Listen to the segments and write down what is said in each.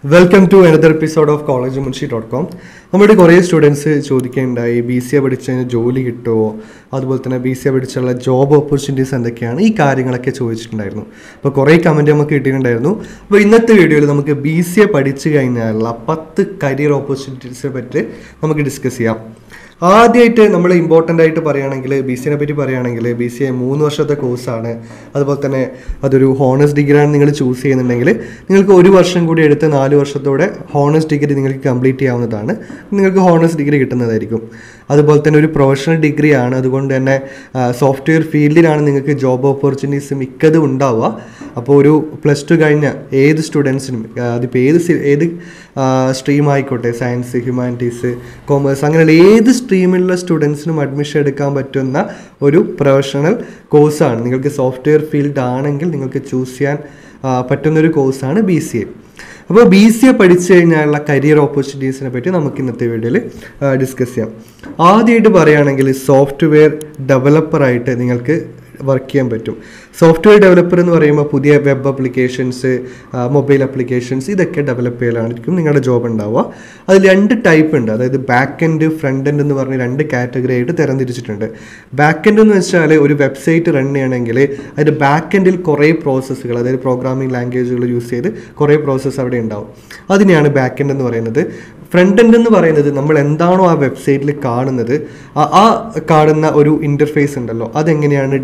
welcome to another episode of college Munshi dot com നമ്മുടെ കുറേ students ചോദിക്കുകയുണ്ടായി ബി സി എ പഠിച്ചതിന് ജോലി കിട്ടുമോ അതുപോലെ തന്നെ ബി സി എ പഠിച്ചുള്ള ജോബ് ഓപ്പർച്യൂണിറ്റീസ് എന്തൊക്കെയാണ് ഈ കാര്യങ്ങളൊക്കെ ചോദിച്ചിട്ടുണ്ടായിരുന്നു അപ്പോൾ കുറേ കമൻറ്റ് നമുക്ക് കിട്ടിയിട്ടുണ്ടായിരുന്നു അപ്പോൾ ഇന്നത്തെ വീഡിയോയിൽ നമുക്ക് ബി സി എ പഠിച്ചു കഴിഞ്ഞാലുള്ള പത്ത് കരിയർ ഓപ്പർച്യൂണിറ്റീസിനെ പറ്റി നമുക്ക് ഡിസ്കസ് ചെയ്യാം ആദ്യമായിട്ട് നമ്മൾ ഇമ്പോർട്ടൻ്റ് ആയിട്ട് പറയുകയാണെങ്കിൽ ബി സിനെ പറ്റി പറയുകയാണെങ്കിൽ ബി സി എ മൂന്ന് വർഷത്തെ കോഴ്സാണ് അതുപോലെ തന്നെ അതൊരു ഹോണേഴ്സ് ഡിഗ്രിയാണ് നിങ്ങൾ ചൂസ് ചെയ്യുന്നുണ്ടെങ്കിൽ നിങ്ങൾക്ക് ഒരു വർഷം കൂടി എടുത്ത് നാല് വർഷത്തോടെ ഹോണേഴ്സ് ഡിഗ്രി നിങ്ങൾക്ക് കംപ്ലീറ്റ് ചെയ്യാവുന്നതാണ് നിങ്ങൾക്ക് ഹോണേഴ്സ് ഡിഗ്രി കിട്ടുന്നതായിരിക്കും അതുപോലെ തന്നെ ഒരു പ്രൊഫഷണൽ ഡിഗ്രിയാണ് അതുകൊണ്ട് തന്നെ സോഫ്റ്റ്വെയർ ഫീൽഡിലാണ് നിങ്ങൾക്ക് ജോബ് ഓപ്പർച്യൂണിറ്റീസ് മിക്കതും ഉണ്ടാവുക അപ്പോൾ ഒരു പ്ലസ് ടു കഴിഞ്ഞ ഏത് സ്റ്റുഡൻസിനും അതിപ്പോൾ ഏത് സി- ഏത് സ്ട്രീം ആയിക്കോട്ടെ സയൻസ് ഹ്യൂമാനിറ്റീസ് കോമേഴ്സ് അങ്ങനെയുള്ള ഏത് സ്ട്രീമിലുള്ള സ്റ്റുഡൻസിനും അഡ്മിഷൻ എടുക്കാൻ പറ്റുന്ന ഒരു പ്രൊഫഷണൽ കോഴ്സാണ് നിങ്ങൾക്ക് സോഫ്റ്റ്വെയർ ഫീൽഡ് ആണെങ്കിൽ നിങ്ങൾക്ക് ചൂസ് ചെയ്യാൻ ആ, പറ്റുന്നൊരു കോഴ്സാണ് ബി സി എ അപ്പോൾ ബി സി എ പഠിച്ചു കഴിഞ്ഞാലുള്ള കരിയർ ഓപ്പർച്യൂണിറ്റീസിനെ പറ്റി നമുക്ക് ഇന്നത്തെ വീഡിയോയിൽ ഡിസ്കസ് ചെയ്യാം ആദ്യമായിട്ട് പറയുകയാണെങ്കിൽ സോഫ്റ്റ്വെയർ ഡെവലപ്പറായിട്ട് നിങ്ങൾക്ക് വർക്ക് ചെയ്യാൻ പറ്റും സോഫ്റ്റ്വെയർ ഡെവലപ്പർ എന്ന് പറയുമ്പോൾ പുതിയ വെബ് അപ്ലിക്കേഷൻസ് മൊബൈൽ അപ്ലിക്കേഷൻസ് ഇതൊക്കെ ഡെവലപ്പ് ചെയ്യലായിരിക്കും നിങ്ങളുടെ ജോബ് ഉണ്ടാവുക അതിൽ രണ്ട് ടൈപ്പ് ഉണ്ട് അതായത് ബാക്ക് എൻഡ് ഫ്രണ്ട് എൻഡ് എന്ന് പറഞ്ഞ് രണ്ട് കാറ്റഗറി ആയിട്ട് തരംതിരിച്ചിട്ടുണ്ട് ബാക്ക് എൻഡ് എന്ന് വെച്ചാൽ ഒരു വെബ്സൈറ്റ് റൺ ചെയ്യണമെങ്കിൽ അതിൻ്റെ ബാക്ക് എൻഡിൽ കുറേ പ്രോസസ്സുകൾ അതായത് പ്രോഗ്രാമിംഗ് ലാംഗ്വേജുകൾ യൂസ് ചെയ്ത് കുറേ പ്രോസസ്സ് അവിടെ ഉണ്ടാവും അതിനെയാണ് ബാക്ക് എൻഡ് എന്ന് പറയുന്നത് ഫ്രണ്ട് എൻഡ് എന്ന് പറയുന്നത് നമ്മൾ എന്താണോ ആ വെബ്സൈറ്റിൽ കാണുന്നത് ആ- ആ കാണുന്ന ഒരു ഇൻ്റർഫേസ് ഉണ്ടല്ലോ അതെങ്ങനെയാണ്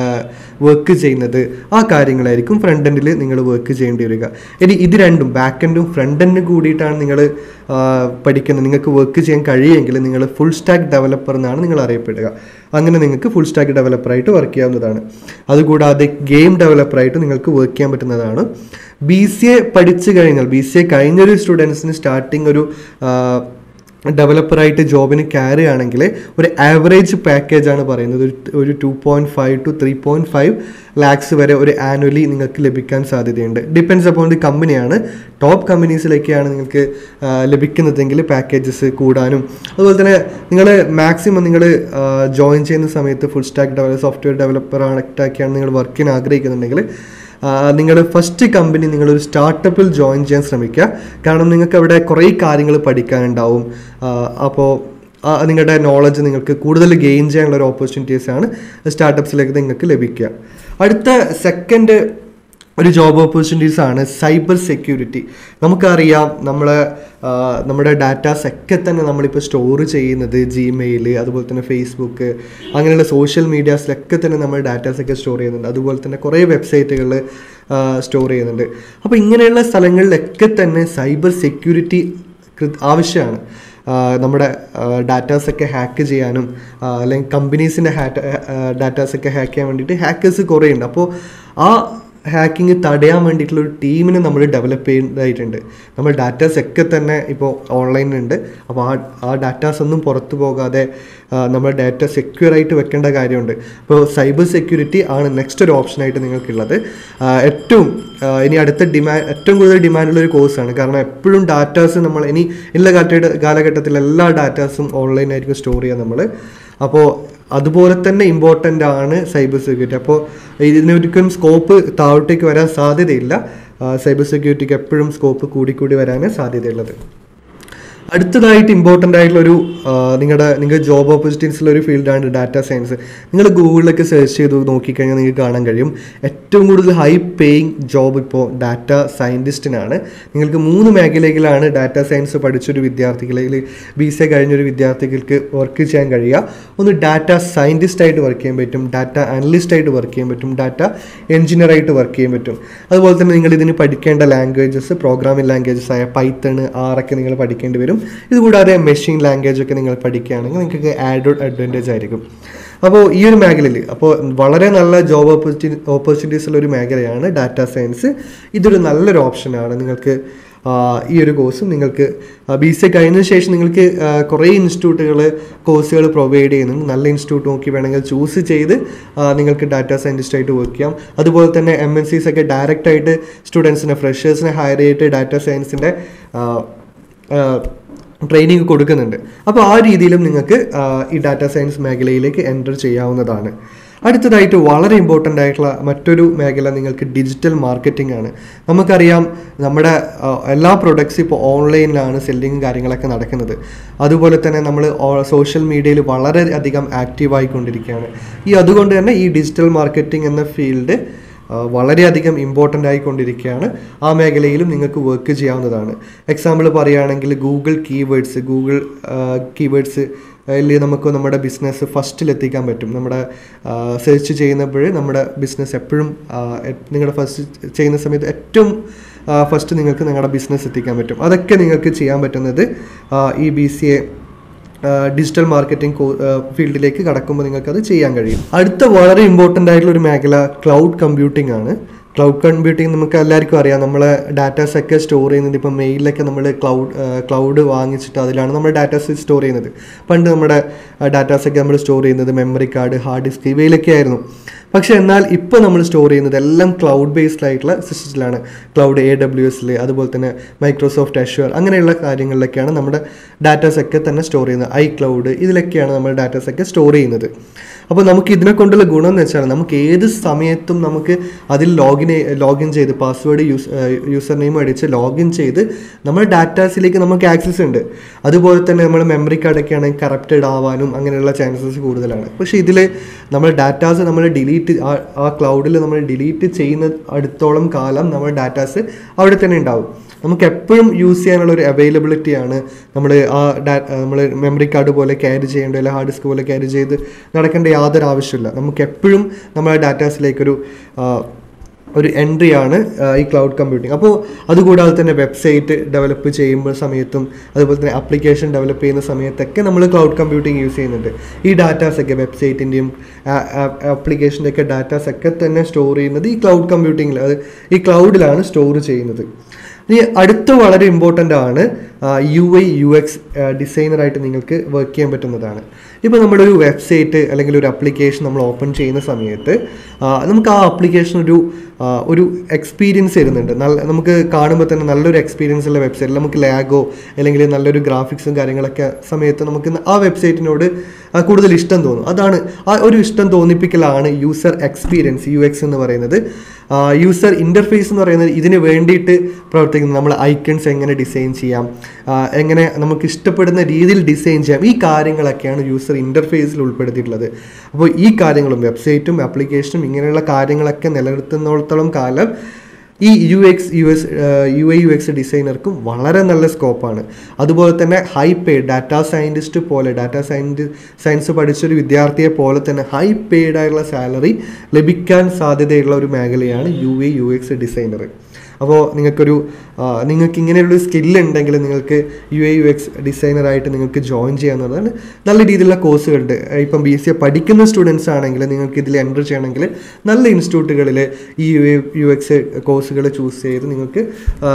വർക്ക് ചെയ്യുന്നത് ആ കാര്യങ്ങളായിരിക്കും ഫ്രണ്ട് എൻഡിൽ നിങ്ങൾ വർക്ക് ചെയ്യേണ്ടി വരിക ഇനി ഇത് രണ്ടും ബാക്ക് എൻഡും ഫ്രണ്ട് എൻഡും കൂടിയിട്ടാണ് നിങ്ങൾ പഠിക്കുന്നത് നിങ്ങൾക്ക് വർക്ക് ചെയ്യാൻ കഴിയുമെങ്കിൽ നിങ്ങൾ ഫുൾ സ്റ്റാക്ക് ഡെവലപ്പർ എന്നാണ് നിങ്ങൾ അറിയപ്പെടുക അങ്ങനെ നിങ്ങൾക്ക് ഫുൾ സ്റ്റാക്ക് ഡെവലപ്പറായിട്ട് വർക്ക് ചെയ്യാവുന്നതാണ് അതുകൂടാതെ ഗെയിം ഡെവലപ്പറായിട്ട് നിങ്ങൾക്ക് വർക്ക് ചെയ്യാൻ പറ്റുന്നതാണ് ബി സി എ പഠിച്ചു കഴിഞ്ഞാൽ ബി സി എ കഴിഞ്ഞൊരു സ്റ്റുഡൻസിന് സ്റ്റാർട്ടിങ് ഒരു ആ, ഡെവലപ്പറായിട്ട് ജോബിന് കയറി ആണെങ്കിൽ ഒരു ആവറേജ് പാക്കേജ് ആണ് പറയുന്നത് ഒരു ഒരു two point five to three point five lakhs വരെ ഒരു ആനുവലി നിങ്ങൾക്ക് ലഭിക്കാൻ സാധ്യതയുണ്ട് ഡിപ്പെൻസ് അപ്പോൺ ദി കമ്പനിയാണ് ടോപ്പ് കമ്പനീസിലേക്കാണ് നിങ്ങൾക്ക് ആ, ലഭിക്കുന്നതെങ്കിൽ പാക്കേജസ് കൂടാനും അതുപോലെ തന്നെ നിങ്ങൾ മാക്സിമം നിങ്ങൾ ജോയിൻ ചെയ്യുന്ന സമയത്ത് full stack develop software developer ആക്റ്റാക്കിയാണ് നിങ്ങൾ വർക്കിന് ആഗ്രഹിക്കുന്നുണ്ടെങ്കിൽ നിങ്ങൾ ഫസ്റ്റ് കമ്പനി നിങ്ങളൊരു സ്റ്റാർട്ടപ്പിൽ ജോയിൻ ചെയ്യാൻ ശ്രമിക്കുക കാരണം നിങ്ങൾക്ക് അവിടെ കുറേ കാര്യങ്ങൾ പഠിക്കാനുണ്ടാവും അപ്പോൾ നിങ്ങളുടെ നോളജ് നിങ്ങൾക്ക് കൂടുതൽ ഗെയിൻ ചെയ്യാനുള്ള ഒരു ഓപ്പർച്യൂണിറ്റീസ് ആണ് സ്റ്റാർട്ടപ്സിലേക്ക് നിങ്ങൾക്ക് ലഭിക്കുക അടുത്ത സെക്കൻഡ് ഒരു ജോബ് ഓപ്പർച്യൂണിറ്റീസ് ആണ് സൈബർ സെക്യൂരിറ്റി നമുക്കറിയാം നമ്മൾ നമ്മുടെ ഡാറ്റാസ് ഒക്കെ തന്നെ നമ്മളിപ്പോൾ സ്റ്റോർ ചെയ്യുന്നത് ജിമെയിൽ അതുപോലെ തന്നെ ഫേസ്ബുക്ക് അങ്ങനെയുള്ള സോഷ്യൽ മീഡിയാസിലൊക്കെ തന്നെ നമ്മൾ ഡാറ്റാസ് ഒക്കെ സ്റ്റോർ ചെയ്യുന്നുണ്ട് അതുപോലെ തന്നെ കുറേ വെബ്സൈറ്റുകളിൽ സ്റ്റോർ ചെയ്യുന്നുണ്ട് അപ്പോൾ ഇങ്ങനെയുള്ള സ്ഥലങ്ങളിലൊക്കെ തന്നെ സൈബർ സെക്യൂരിറ്റി ആവശ്യമാണ് ആ, നമ്മുടെ ഡാറ്റാസ് ഒക്കെ ഹാക്ക് ചെയ്യാനും ആ, അല്ലെങ്കിൽ കമ്പനീസിൻ്റെ ഹാറ്റ് ഡാറ്റാസ് ഒക്കെ ഹാക്ക് ചെയ്യാൻ വേണ്ടിയിട്ട് ഹാക്കേഴ്സ് കുറേ ഉണ്ട് അപ്പോൾ ആ ഹാക്കിങ് തടയാൻ വേണ്ടിയിട്ടുള്ള ഒരു ടീമിനെ നമ്മൾ ഡെവലപ്പ് ചെയ്യേണ്ടതായിട്ടുണ്ട് നമ്മൾ ഡാറ്റാസ് ഒക്കെ തന്നെ ഇപ്പോൾ ഓൺലൈനിലുണ്ട് അപ്പോൾ ആ ആ ഡാറ്റാസ് ഒന്നും പുറത്തു പോകാതെ ആ, നമ്മൾ ഡാറ്റ സെക്യൂർ ആയിട്ട് വെക്കേണ്ട കാര്യമുണ്ട് അപ്പോൾ സൈബർ സെക്യൂരിറ്റി ആണ് നെക്സ്റ്റ് ഒരു ഓപ്ഷനായിട്ട് നിങ്ങൾക്കുള്ളത് ആ, ഏറ്റവും ആ, ഇനി അടുത്ത ഡിമാൻഡ് ഏറ്റവും കൂടുതൽ ഡിമാൻഡുള്ള ഒരു കോഴ്സാണ് കാരണം എപ്പോഴും ഡാറ്റാസ് നമ്മൾ ഇനി ഉള്ള കാലഘട്ട കാലഘട്ടത്തിൽ എല്ലാ ഡാറ്റാസും ഓൺലൈനായിരിക്കും സ്റ്റോർ ചെയ്യുക നമ്മൾ അപ്പോൾ അതുപോലെ തന്നെ ഇമ്പോർട്ടൻ്റ് ആണ് സൈബർ സെക്യൂരിറ്റി അപ്പോൾ ഇതിനൊരിക്കലും സ്കോപ്പ് താഴോട്ടേക്ക് വരാൻ സാധ്യതയില്ല സൈബർ സെക്യൂരിറ്റിക്ക് എപ്പോഴും സ്കോപ്പ് കൂടിക്കൂടി വരാനേ സാധ്യതയുള്ളത് അടുത്തതായിട്ട് ഇമ്പോർട്ടൻ്റ് ആയിട്ടുള്ള ഒരു നിങ്ങളുടെ നിങ്ങൾ ജോബ് ഓപ്പർച്യൂണിറ്റീസിലുള്ള ഒരു ഫീൽഡാണ് ഡാറ്റ സയൻസ് നിങ്ങൾ ഗൂഗിളിലൊക്കെ സെർച്ച് ചെയ്ത് നോക്കിക്കഴിഞ്ഞാൽ നിങ്ങൾക്ക് കാണാൻ കഴിയും ഏറ്റവും കൂടുതൽ ഹൈ പേയിങ് ജോബ് ഇപ്പോൾ ഡാറ്റ സയൻറ്റിസ്റ്റിനാണ് നിങ്ങൾക്ക് മൂന്ന് മേഖലകളിലാണ് ഡാറ്റ സയൻസ് പഠിച്ചൊരു വിദ്യാർത്ഥികളിൽ ബി സി എ കഴിഞ്ഞൊരു വിദ്യാർത്ഥികൾക്ക് വർക്ക് ചെയ്യാൻ കഴിയുക ഒന്ന് ഡാറ്റ സയൻറ്റിസ്റ്റ് ആയിട്ട് വർക്ക് ചെയ്യാൻ പറ്റും ഡാറ്റ അനലിസ്റ്റ് ആയിട്ട് വർക്ക് ചെയ്യാൻ പറ്റും ഡാറ്റ എഞ്ചിനീയർ ആയിട്ട് വർക്ക് ചെയ്യാൻ പറ്റും അതുപോലെ തന്നെ നിങ്ങൾ ഇതിന് പഠിക്കേണ്ട ലാംഗ്വേജസ് പ്രോഗ്രാമിംഗ് ലാംഗ്വേജസ് ആയ പൈത്തൺ ആറൊക്കെ നിങ്ങൾ പഠിക്കേണ്ടി വരും ഇതുകൂടാതെ മെഷീൻ ലാംഗ്വേജ് ഒക്കെ നിങ്ങൾ പഠിക്കുകയാണെങ്കിൽ നിങ്ങൾക്ക് ആഡ് അഡ്വാൻറ്റേജ് ആയിരിക്കും അപ്പോൾ ഈ ഒരു മേഖലയിൽ അപ്പോൾ വളരെ നല്ല ജോബ് ഓപ്പർച്യൂണി ഓപ്പർച്യൂണിറ്റീസ് ഉള്ള ഒരു മേഖലയാണ് ഡാറ്റ സയൻസ് ഇതൊരു നല്ലൊരു ഓപ്ഷനാണ് നിങ്ങൾക്ക് ആ, ഈ ഒരു കോഴ്സും നിങ്ങൾക്ക് ബി സി എ കഴിഞ്ഞതിന് ശേഷം നിങ്ങൾക്ക് ആ, കുറേ ഇൻസ്റ്റിറ്റ്യൂട്ടുകൾ കോഴ്സുകൾ പ്രൊവൈഡ് ചെയ്യുന്നുണ്ട് നല്ല ഇൻസ്റ്റിറ്റ്യൂട്ട് നോക്കി വേണമെങ്കിൽ ചൂസ് ചെയ്ത് ആ, നിങ്ങൾക്ക് ഡാറ്റ സയൻറ്റിസ്റ്റ് ആയിട്ട് വർക്ക് ചെയ്യാം അതുപോലെ തന്നെ എം എൻ സീസ് ഒക്കെ ഡയറക്റ്റ് ആയിട്ട് സ്റ്റുഡൻസിനെ ഫ്രഷേഴ്സിനെ ഹയർ ചെയ്തിട്ട് ഡാറ്റ സയൻസിൻ്റെ ട്രെയിനിങ് കൊടുക്കുന്നുണ്ട് അപ്പോൾ ആ രീതിയിലും നിങ്ങൾക്ക് ആ, ഈ ഡാറ്റ സയൻസ് മേഖലയിലേക്ക് എൻ്റർ ചെയ്യാവുന്നതാണ് അടുത്തതായിട്ട് വളരെ ഇമ്പോർട്ടൻ്റ് ആയിട്ടുള്ള മറ്റൊരു മേഖല നിങ്ങൾക്ക് ഡിജിറ്റൽ മാർക്കറ്റിംഗ് ആണ് നമുക്കറിയാം നമ്മുടെ ആ, എല്ലാ പ്രൊഡക്ട്സ് ഇപ്പോൾ ഓൺലൈനിലാണ് സെല്ലിങ്ങും കാര്യങ്ങളൊക്കെ നടക്കുന്നത് അതുപോലെ തന്നെ നമ്മൾ സോഷ്യൽ മീഡിയയിൽ വളരെയധികം ആക്റ്റീവ് ആയിക്കൊണ്ടിരിക്കുകയാണ് ഈ അതുകൊണ്ട് തന്നെ ഈ ഡിജിറ്റൽ മാർക്കറ്റിംഗ് എന്ന ഫീൽഡ് ആ, വളരെയധികം ഇമ്പോർട്ടൻ്റ് ആയിക്കൊണ്ടിരിക്കുകയാണ് ആ മേഖലയിലും നിങ്ങൾക്ക് വർക്ക് ചെയ്യാവുന്നതാണ് എക്സാമ്പിൾ പറയുകയാണെങ്കിൽ ഗൂഗിൾ കീവേഡ്സ് ഗൂഗിൾ കീവേഡ്സ് അതിൽ നമുക്ക് നമ്മുടെ ബിസിനസ് ഫസ്റ്റിൽ എത്തിക്കാൻ പറ്റും നമ്മുടെ സെർച്ച് ചെയ്യുന്നപ്പോൾ നമ്മുടെ ബിസിനസ് എപ്പോഴും ആ, എ- നിങ്ങളുടെ ഫസ്റ്റ് ചെയ്യുന്ന സമയത്ത് ഏറ്റവും ഫസ്റ്റ് നിങ്ങൾക്ക് നിങ്ങളുടെ ബിസിനസ് എത്തിക്കാൻ പറ്റും അതൊക്കെ നിങ്ങൾക്ക് ചെയ്യാൻ പറ്റുന്നത് ആ, ഈ B C A digital marketing ഫീൽഡിലേക്ക് കടക്കുമ്പോൾ നിങ്ങൾക്ക് അത് ചെയ്യാൻ കഴിയും അടുത്ത വളരെ ഇമ്പോർട്ടൻ്റ് ആയിട്ടുള്ള ഒരു മേഖല ക്ലൗഡ് കമ്പ്യൂട്ടിംഗ് ആണ് ക്ലൗഡ് കമ്പ്യൂട്ടിംഗ് നമുക്ക് എല്ലാവർക്കും അറിയാം നമ്മളെ ഡാറ്റാസ് ഒക്കെ സ്റ്റോർ ചെയ്യുന്നത് ഇപ്പം മെയിലൊക്കെ നമ്മൾ ക്ലൗഡ് ക്ലൗഡ് വാങ്ങിച്ചിട്ട് അതിലാണ് നമ്മൾ ഡാറ്റാസ് സ്റ്റോർ ചെയ്യുന്നത് പണ്ട് നമ്മുടെ ഡാറ്റാസ് ഒക്കെ നമ്മൾ സ്റ്റോർ ചെയ്യുന്നത് മെമ്മറി കാർഡ് ഹാർഡ് ഡിസ്ക് ഇവയിലൊക്കെ ആയിരുന്നു പക്ഷേ എന്നാൽ ഇപ്പോൾ നമ്മൾ സ്റ്റോർ ചെയ്യുന്നത് എല്ലാം ക്ലൗഡ് ബേസ്ഡ് ആയിട്ടുള്ള സിസ്റ്റത്തിലാണ് ക്ലൗഡ് എ ഡബ്ല്യു എസിൽ അതുപോലെ തന്നെ മൈക്രോസോഫ്റ്റ് അഷ്വർ അങ്ങനെയുള്ള കാര്യങ്ങളിലൊക്കെയാണ് നമ്മുടെ ഡാറ്റാസ് ഒക്കെ തന്നെ സ്റ്റോർ ചെയ്യുന്നത് ഐ ക്ലൗഡ് ഇതിലൊക്കെയാണ് നമ്മൾ ഡാറ്റാസ് ഒക്കെ സ്റ്റോർ ചെയ്യുന്നത് അപ്പോൾ നമുക്ക് ഇതിനെ കൊണ്ടുള്ള ഗുണം എന്ന് വെച്ചാൽ നമുക്ക് ഏത് സമയത്തും നമുക്ക് അതിൽ ലോഗിൻ ലോഗിൻ ചെയ്ത് പാസ്വേഡ് യൂസ് യൂസർ നെയിം അടിച്ച് ലോഗിൻ ചെയ്ത് നമ്മൾ ഡാറ്റാസിലേക്ക് നമുക്ക് ആക്സസ് ഉണ്ട് അതുപോലെ തന്നെ നമ്മൾ മെമ്മറി കാർഡൊക്കെ ആണെങ്കിൽ കറപ്റ്റഡ് ആവാനും അങ്ങനെയുള്ള ചാൻസസ് കൂടുതലാണ് പക്ഷേ ഇതിൽ നമ്മൾ ഡാറ്റാസ് നമ്മൾ ഡിലീറ്റ് ആ ക്ലൗഡിൽ നമ്മൾ ഡിലീറ്റ് ചെയ്യുന്ന അടുത്തോളം കാലം നമ്മൾ ഡാറ്റാസ് അവിടെ തന്നെ ഉണ്ടാവും നമുക്ക് എപ്പോഴും യൂസ് ചെയ്യാനുള്ള ഒരു അവൈലബിലിറ്റിയാണ് നമ്മൾ ആ ഡാ നമ്മൾ മെമ്മറി കാർഡ് പോലെ ക്യാരി ചെയ്യേണ്ട അല്ലെങ്കിൽ ഹാർഡ് ഡിസ്ക് പോലെ ക്യാരി ചെയ്ത് നടക്കേണ്ട യാതൊരു ആവശ്യമില്ല നമുക്ക് എപ്പോഴും നമ്മുടെ ഡാറ്റാസിലേക്കൊരു ആ, ഒരു എൻട്രിയാണ് ഈ ക്ലൗഡ് കമ്പ്യൂട്ടിംഗ് അപ്പോൾ അതുകൂടാതെ തന്നെ വെബ്സൈറ്റ് ഡെവലപ്പ് ചെയ്യുമ്പോൾ സമയത്തും അതുപോലെ തന്നെ ആപ്ലിക്കേഷൻ ഡെവലപ്പ് ചെയ്യുന്ന സമയത്തൊക്കെ നമ്മൾ ക്ലൗഡ് കമ്പ്യൂട്ടിംഗ് യൂസ് ചെയ്യുന്നുണ്ട് ഈ ഡാറ്റാസ് ഒക്കെ വെബ്സൈറ്റിൻ്റെയും ആപ്ലിക്കേഷൻ്റെ ഒക്കെ ഡാറ്റാസ് ഒക്കെ തന്നെ സ്റ്റോർ ചെയ്യുന്നത് ഈ ക്ലൗഡ് കമ്പ്യൂട്ടിങ്ങിൽ അത് ഈ ക്ലൗഡിലാണ് സ്റ്റോർ ചെയ്യുന്നത് ഇനി അടുത്ത വളരെ ഇമ്പോർട്ടൻ്റ് ആണ് യു ഐ യു എക്സ് ഡിസൈനറായിട്ട് നിങ്ങൾക്ക് വർക്ക് ചെയ്യാൻ പറ്റുന്നതാണ് ഇപ്പോൾ നമ്മുടെ ഒരു വെബ്സൈറ്റ് അല്ലെങ്കിൽ ഒരു ആപ്ലിക്കേഷൻ നമ്മൾ ഓപ്പൺ ചെയ്യുന്ന സമയത്ത് ആ, നമുക്ക് ആ ആപ്ലിക്കേഷൻ ഒരു ആ, ഒരു എക്സ്പീരിയൻസ് തരുന്നുണ്ട് നല്ല നമുക്ക് കാണുമ്പോൾ തന്നെ നല്ലൊരു എക്സ്പീരിയൻസ് ഉള്ള വെബ്സൈറ്റ് നമുക്ക് ലാഗോ അല്ലെങ്കിൽ നല്ലൊരു ഗ്രാഫിക്സും കാര്യങ്ങളൊക്കെ സമയത്ത് നമുക്ക് ആ വെബ്സൈറ്റിനോട് ആ, കൂടുതൽ ഇഷ്ടം തോന്നും അതാണ് ആ ഒരു ഇഷ്ടം തോന്നിപ്പിക്കലാണ് യൂസർ എക്സ്പീരിയൻസ് യു എക്സ് എന്ന് പറയുന്നത് യൂസർ ഇൻ്റർഫേസ് എന്ന് പറയുന്നത് ഇതിന് വേണ്ടിയിട്ട് പ്രവർത്തിക്കുന്നത് നമ്മൾ ഐക്കൺസ് എങ്ങനെ ഡിസൈൻ ചെയ്യാം ആ, എങ്ങനെ നമുക്ക് ഇഷ്ടപ്പെടുന്ന രീതിയിൽ ഡിസൈൻ ചെയ്യാം ഈ കാര്യങ്ങളൊക്കെയാണ് യൂസർ ഇൻ്റർഫേസിൽ ഉൾപ്പെടുത്തിയിട്ടുള്ളത് അപ്പോൾ ഈ കാര്യങ്ങളും വെബ്സൈറ്റും ആപ്ലിക്കേഷനും ഇങ്ങനെയുള്ള കാര്യങ്ങളൊക്കെ നിലനിർത്തുന്നിടത്തോളം കാലം ഈ U X U S U I U X ഡിസൈനർക്കും വളരെ നല്ല സ്കോപ്പാണ് അതുപോലെ തന്നെ ഹൈ പെയ്ഡ് ഡാറ്റാ സയൻറ്റിസ്റ്റ് പോലെ ഡാറ്റാ സയൻറ്റി സയൻസ് പഠിച്ചൊരു വിദ്യാർത്ഥിയെ പോലെ തന്നെ ഹൈ പെയ്ഡ് ആയിട്ടുള്ള സാലറി ലഭിക്കാൻ സാധ്യതയുള്ള ഒരു മേഖലയാണ് U I U X designer അപ്പോൾ നിങ്ങൾക്കൊരു ആ, നിങ്ങൾക്ക് ഇങ്ങനെയുള്ള സ്കില്ല് ഉണ്ടെങ്കിൽ നിങ്ങൾക്ക് യു എ യു എക്സ് ഡിസൈനറായിട്ട് നിങ്ങൾക്ക് ജോയിൻ ചെയ്യാവുന്നതാണ് നല്ല രീതിയിലുള്ള കോഴ്സുകളുണ്ട് ഇപ്പം ബി സി എ പഠിക്കുന്ന സ്റ്റുഡൻസ് ആണെങ്കിൽ നിങ്ങൾക്ക് ഇതിൽ എൻ്റർ ചെയ്യണമെങ്കിൽ നല്ല ഇൻസ്റ്റിറ്റ്യൂട്ടുകളിൽ ഈ യു എ യു എക്സ് കോഴ്സുകൾ ചൂസ് ചെയ്ത് നിങ്ങൾക്ക് ആ,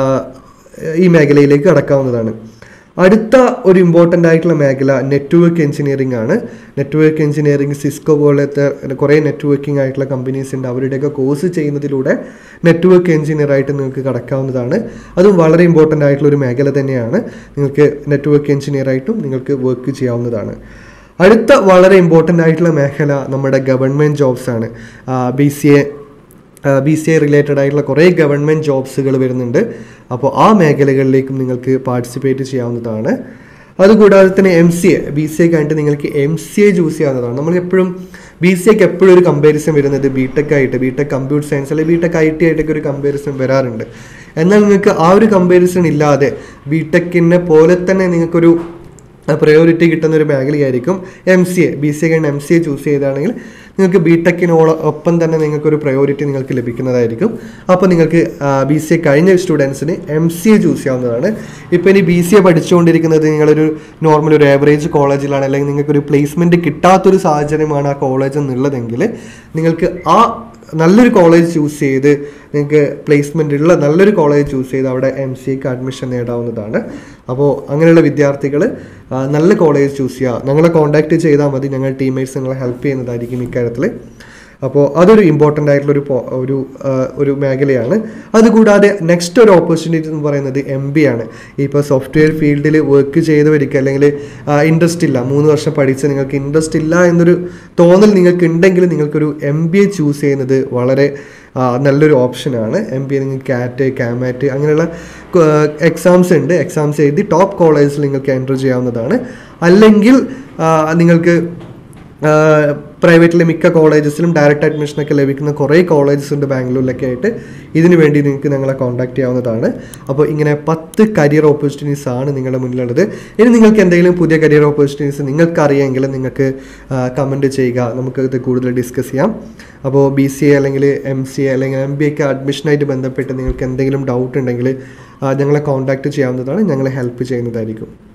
ഈ മേഖലയിലേക്ക് കടക്കാവുന്നതാണ് അടുത്ത ഒരു ഇമ്പോർട്ടൻ്റ് ആയിട്ടുള്ള മേഖല നെറ്റ്വർക്ക് എഞ്ചിനീയറിംഗ് ആണ് നെറ്റ്വർക്ക് എഞ്ചിനീയറിംഗ് സിസ്കോ പോലത്തെ കുറേ നെറ്റ്വർക്കിംഗ് ആയിട്ടുള്ള കമ്പനീസ് ഉണ്ട് അവരുടെയൊക്കെ കോഴ്സ് ചെയ്യുന്നതിലൂടെ നെറ്റ്വർക്ക് എഞ്ചിനീയർ ആയിട്ട് നിങ്ങൾക്ക് കടക്കാവുന്നതാണ് അതും വളരെ ഇമ്പോർട്ടൻ്റ് ആയിട്ടുള്ള ഒരു മേഖല തന്നെയാണ് നിങ്ങൾക്ക് നെറ്റ്വർക്ക് എഞ്ചിനീയർ ആയിട്ടും നിങ്ങൾക്ക് വർക്ക് ചെയ്യാവുന്നതാണ് അടുത്ത വളരെ ഇമ്പോർട്ടൻ്റ് ആയിട്ടുള്ള മേഖല നമ്മുടെ ഗവൺമെൻറ് ജോബ്സ് ആണ് B C A B C I related ആയിട്ടുള്ള കുറേ ഗവൺമെൻറ് ജോബ്സുകൾ വരുന്നുണ്ട് അപ്പോൾ ആ മേഖലകളിലേക്കും നിങ്ങൾക്ക് പാർട്ടിസിപ്പേറ്റ് ചെയ്യാവുന്നതാണ് അതുകൂടാതെ തന്നെ M C A B C A കഴിഞ്ഞിട്ട് നിങ്ങൾക്ക് എം സി എ ചൂസ് ചെയ്യാവുന്നതാണ് നമ്മൾ എപ്പോഴും ബി സി എക്ക് എപ്പോഴും ഒരു കമ്പാരിസൺ വരുന്നത് ബി ടെക് ആയിട്ട് ബി ടെക് കമ്പ്യൂട്ടർ സയൻസ് അല്ലെങ്കിൽ ബി ടെക് ഐ ടി ആയിട്ടൊക്കെ ഒരു കമ്പാരിസൺ വരാറുണ്ട് എന്നാൽ നിങ്ങൾക്ക് ആ ഒരു കമ്പാരിസൺ ഇല്ലാതെ ബി ടെക്കിനെ പോലെ തന്നെ നിങ്ങൾക്കൊരു പ്രയോറിറ്റി കിട്ടുന്ന ഒരു മേഖലയായിരിക്കും M C A B C A കഴിഞ്ഞ് എം സി എ ചൂസ് ചെയ്താണെങ്കിൽ നിങ്ങൾക്ക് ബി ടെക്കിനോടൊപ്പം തന്നെ നിങ്ങൾക്കൊരു പ്രയോറിറ്റി നിങ്ങൾക്ക് ലഭിക്കുന്നതായിരിക്കും അപ്പോൾ നിങ്ങൾക്ക് ബി സി എ കഴിഞ്ഞ സ്റ്റുഡൻസിന് എം സി എ ചൂസ് ചെയ്യാവുന്നതാണ് ഇപ്പോൾ ഇനി ബി സി എ പഠിച്ചുകൊണ്ടിരിക്കുന്നത് നിങ്ങളൊരു നോർമൽ ഒരു ആവറേജ് കോളേജിലാണ് അല്ലെങ്കിൽ നിങ്ങൾക്കൊരു പ്ലേസ്മെൻറ്റ് കിട്ടാത്തൊരു സാഹചര്യമാണ് ആ കോളേജ് എന്നുള്ളതെങ്കിൽ നിങ്ങൾക്ക് ആ നല്ലൊരു കോളേജ് ചൂസ് ചെയ്ത് നിങ്ങൾക്ക് പ്ലേസ്മെൻ്റ് ഉള്ള നല്ലൊരു കോളേജ് ചൂസ് ചെയ്ത് അവിടെ എം സി എക്ക് അഡ്മിഷൻ നേടാവുന്നതാണ് അപ്പോൾ അങ്ങനെയുള്ള വിദ്യാർത്ഥികൾ നല്ല കോളേജ് ചൂസ് ചെയ്യുക ഞങ്ങളെ കോൺടാക്റ്റ് ചെയ്താൽ മതി ഞങ്ങൾ ടീമേറ്റ്സ് നിങ്ങളെ ഹെൽപ്പ് ചെയ്യുന്നതായിരിക്കും ഇക്കാര്യത്തിൽ അപ്പോൾ അതൊരു ഇമ്പോർട്ടൻ്റ് ആയിട്ടുള്ള ഒരു പോ- ഒരു ആ, ഒരു മേഖലയാണ് അതുകൂടാതെ നെക്സ്റ്റ് ഒരു ഓപ്പർച്യൂണിറ്റി എന്ന് പറയുന്നത് എം ബി ആണ് ഇപ്പോൾ സോഫ്റ്റ്വെയർ ഫീൽഡിൽ വർക്ക് ചെയ്തവർക്ക് അല്ലെങ്കിൽ ഇൻട്രസ്റ്റ് ഇല്ല മൂന്ന് വർഷം പഠിച്ച് നിങ്ങൾക്ക് ഇൻട്രസ്റ്റ് ഇല്ല എന്നൊരു തോന്നൽ നിങ്ങൾക്ക് ഉണ്ടെങ്കിൽ നിങ്ങൾക്കൊരു എം ബി എ ചൂസ് ചെയ്യുന്നത് വളരെ ആ, നല്ലൊരു ഓപ്ഷനാണ് എം ബി എ നിങ്ങൾക്ക് കാറ്റ് കാമാറ്റ് അങ്ങനെയുള്ള എക്സാംസ് ഉണ്ട് എക്സാംസ് എഴുതി ടോപ്പ് കോളേജിൽ നിങ്ങൾക്ക് എൻ്റർ ചെയ്യാവുന്നതാണ് അല്ലെങ്കിൽ ആ, നിങ്ങൾക്ക് പ്രൈവറ്റിലെ മിക്ക കോളേജസിലും ഡയറക്റ്റ് അഡ്മിഷനൊക്കെ ലഭിക്കുന്ന കുറേ കോളേജസ് ഉണ്ട് ബാംഗ്ലൂരിലൊക്കെ ആയിട്ട് ഇതിനു വേണ്ടി നിങ്ങൾക്ക് ഞങ്ങളെ കോൺടാക്ട് ചെയ്യാവുന്നതാണ് അപ്പോൾ ഇങ്ങനെ പത്ത് കരിയർ ഓപ്പർച്യൂണിറ്റീസ് ആണ് നിങ്ങളുടെ മുന്നിലുള്ളത് ഇനി നിങ്ങൾക്ക് എന്തെങ്കിലും പുതിയ കരിയർ ഓപ്പർച്യൂണിറ്റീസ് നിങ്ങൾക്ക് അറിയാമെങ്കിൽ നിങ്ങൾക്ക് കമൻറ്റ് ചെയ്യുക നമുക്ക് ഇത് കൂടുതൽ ഡിസ്കസ് ചെയ്യാം അപ്പോൾ ബി സി എ അല്ലെങ്കിൽ എം സി എ അല്ലെങ്കിൽ എം ബി എക്ക് അഡ്മിഷനായിട്ട് ബന്ധപ്പെട്ട് നിങ്ങൾക്ക് എന്തെങ്കിലും ഡൗട്ട് ഉണ്ടെങ്കിൽ ആ, ഞങ്ങളെ കോൺടാക്റ്റ് ചെയ്യാവുന്നതാണ് ഞങ്ങളെ ഹെൽപ്പ് ചെയ്യുന്നതായിരിക്കും